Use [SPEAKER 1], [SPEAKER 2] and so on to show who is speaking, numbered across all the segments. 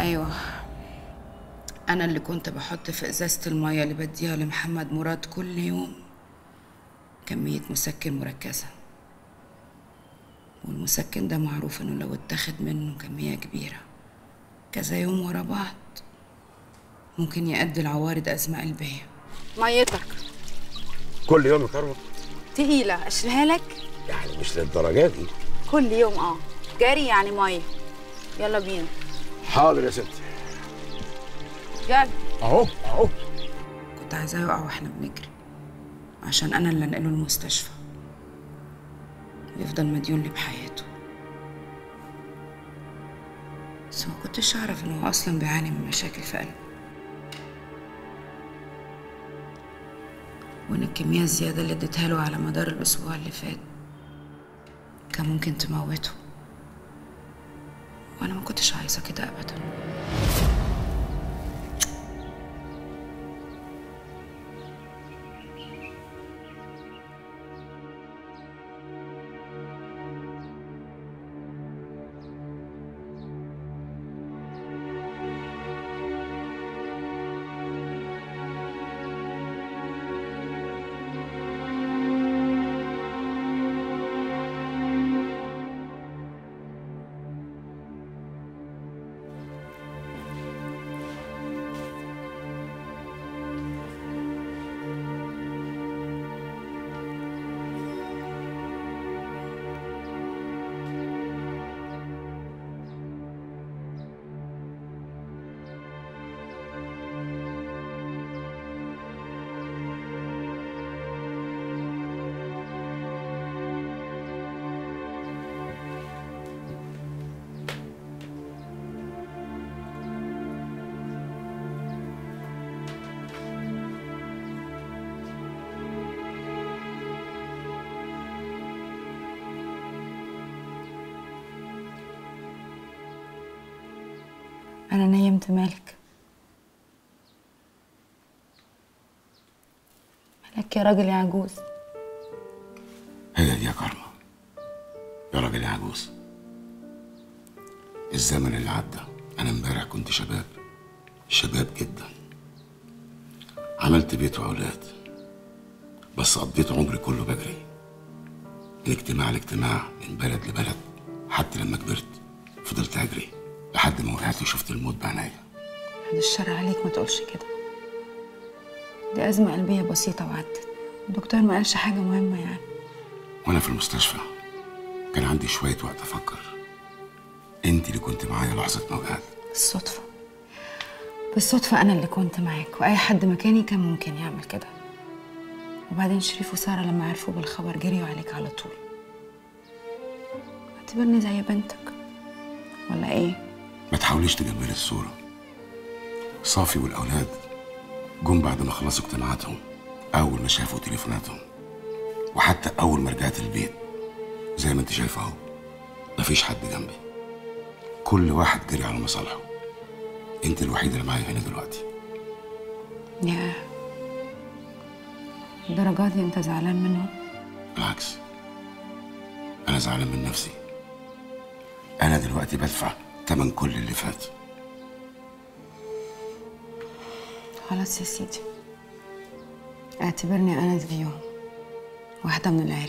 [SPEAKER 1] ايوه انا اللي كنت بحط في ازازه الميه اللي بديها لمحمد مراد كل يوم كميه مسكن مركزه والمسكن ده معروف انه لو اتاخد منه كميه كبيره كذا يوم ورا بعض ممكن يؤدي لعوارض ازمه قلبيه
[SPEAKER 2] ميتك
[SPEAKER 3] كل يوم يا كروه
[SPEAKER 2] تقيلة اشيلها لك
[SPEAKER 3] يعني مش للدرجه دي
[SPEAKER 2] كل يوم اه جري يعني مية يلا بينا
[SPEAKER 3] حاضر يا ستي
[SPEAKER 2] يلا
[SPEAKER 3] اهو اهو
[SPEAKER 1] كنت عايزاه يقع واحنا بنجري عشان انا اللي انقله المستشفى ويفضل مديون لي بحياته بس ما كنتش اعرف انه هو اصلا بيعاني من مشاكل في قلبه وان الكمية الزيادة اللي اديتها له على مدار الاسبوع اللي فات كان ممكن تموته وانا ما كنتش عايزة كده ابدا انا نيمت مالك مالك يا راجل يا عجوز
[SPEAKER 3] هي دي يا كارما يا راجل يا عجوز الزمن اللي عدى انا امبارح كنت شباب شباب جدا عملت بيت واولاد بس قضيت عمري كله بجري من اجتماع لاجتماع من بلد لبلد حتى لما كبرت فضلت اجري لحد ما وقعت وشفت الموت بعينيا
[SPEAKER 1] بعد الشر عليك ما تقولش كده دي أزمة قلبية بسيطة وعدت الدكتور ما قالش حاجة مهمة يعني
[SPEAKER 3] وانا في المستشفى كان عندي شويه وقت افكر انت اللي كنت معايا لحظه ما وقعت
[SPEAKER 1] بالصدفة بالصدفة أنا اللي كنت معاك وأي حد مكاني كان ممكن يعمل كده وبعدين شريف وسارة لما عرفوا بالخبر جريوا عليك على طول اعتبرني زي بنتك ولا إيه؟
[SPEAKER 3] ما تحاوليش تجملي الصورة صافي والأولاد جم بعد ما خلصوا اجتماعاتهم أول ما شافوا تليفوناتهم وحتى أول ما رجعت البيت زي ما أنت شايفة أهو مفيش حد جنبي كل واحد جري على مصالحه أنت الوحيدة اللي معايا هنا دلوقتي
[SPEAKER 1] يا الدرجات دي أنت زعلان منهم؟
[SPEAKER 3] بالعكس أنا زعلان من نفسي أنا دلوقتي بدفع تمن كل اللي فات
[SPEAKER 1] خلاص يا سيدي اعتبرني أنا زيهم واحدة من العيلة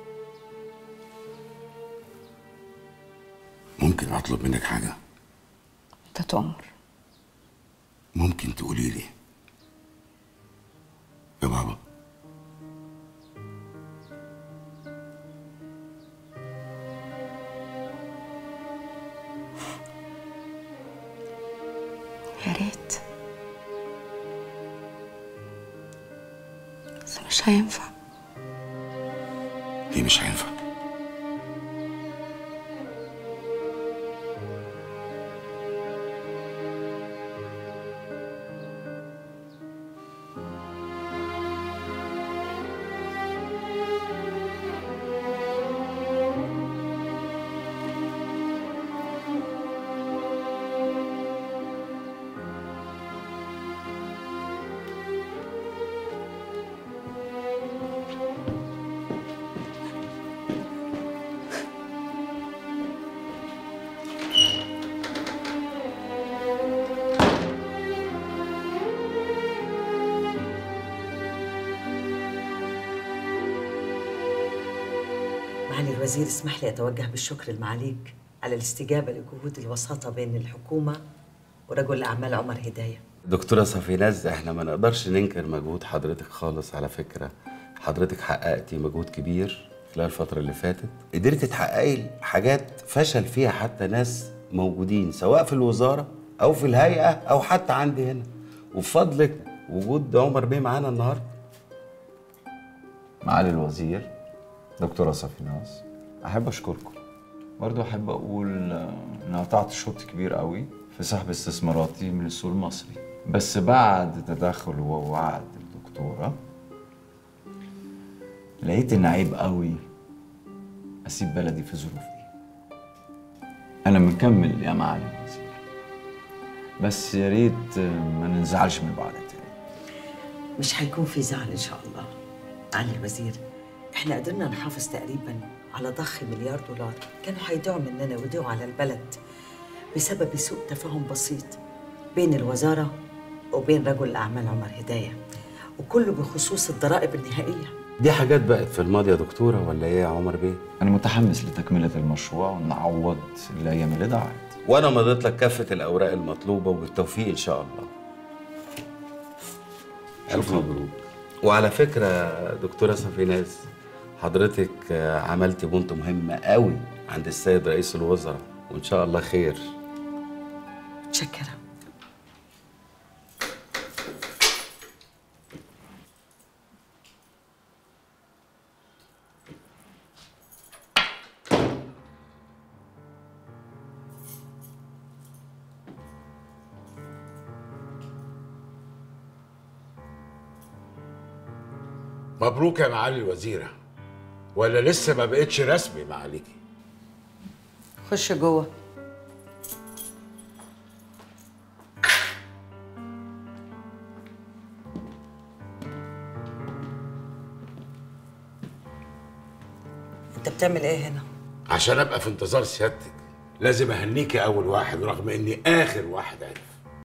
[SPEAKER 3] ممكن أطلب منك حاجة
[SPEAKER 1] أنت تؤمر
[SPEAKER 3] ممكن تقولي لي يا بابا
[SPEAKER 1] يا ريت بس مش هينفع
[SPEAKER 3] ليه مش هينفع
[SPEAKER 4] معالي الوزير اسمح لي أتوجه بالشكر لمعاليك على الاستجابة لجهود الوساطة بين الحكومة ورجل الأعمال عمر هداية
[SPEAKER 5] دكتورة صفيناز احنا ما نقدرش ننكر مجهود حضرتك خالص على فكرة حضرتك حققتي مجهود كبير خلال الفترة اللي فاتت قدرتي تحققي حاجات فشل فيها حتى ناس موجودين سواء في الوزارة أو في الهيئة أو حتى عندي هنا وبفضلك وجود عمر بيه معانا النهاردة
[SPEAKER 6] معالي الوزير دكتورة صفيناز أحب أشكركم برضو أحب أقول آه، إن قطعت شوط كبير قوي في سحب استثماراتي من السوق المصري بس بعد تدخل ووعد الدكتورة لقيت إن عيب قوي أسيب بلدي في الظروف دي أنا مكمل يا معالي الوزير بس يا ريت آه، ما ننزعلش من بعض تاني
[SPEAKER 4] مش هيكون في زعل إن شاء الله معالي الوزير إحنا قدرنا نحافظ تقريبا على ضخ مليار دولار كانوا هيضيعوا مننا ويضيعوا على البلد بسبب سوء تفاهم بسيط بين الوزارة وبين رجل الأعمال عمر هداية وكله بخصوص الضرائب النهائية
[SPEAKER 5] دي حاجات بقت في الماضي يا دكتورة ولا إيه يا عمر بيه؟
[SPEAKER 6] أنا متحمس لتكملة المشروع ونعوض الأيام اللي ضاعت
[SPEAKER 5] وأنا مضيت لك كافة الأوراق المطلوبة وبالتوفيق إن شاء الله ألف مبروك وعلى فكرة دكتورة صفيناز حضرتك آه، عملتي بونت مهمة قوي عند السيد رئيس الوزراء وإن شاء الله خير
[SPEAKER 4] متشكرة
[SPEAKER 3] مبروك يا معالي الوزيرة ولا لسه ما بقتش رسمي معاليكي
[SPEAKER 4] خش جوه انت بتعمل ايه هنا؟
[SPEAKER 3] عشان ابقى في انتظار سيادتك لازم اهنيكي اول واحد رغم اني اخر واحد عرف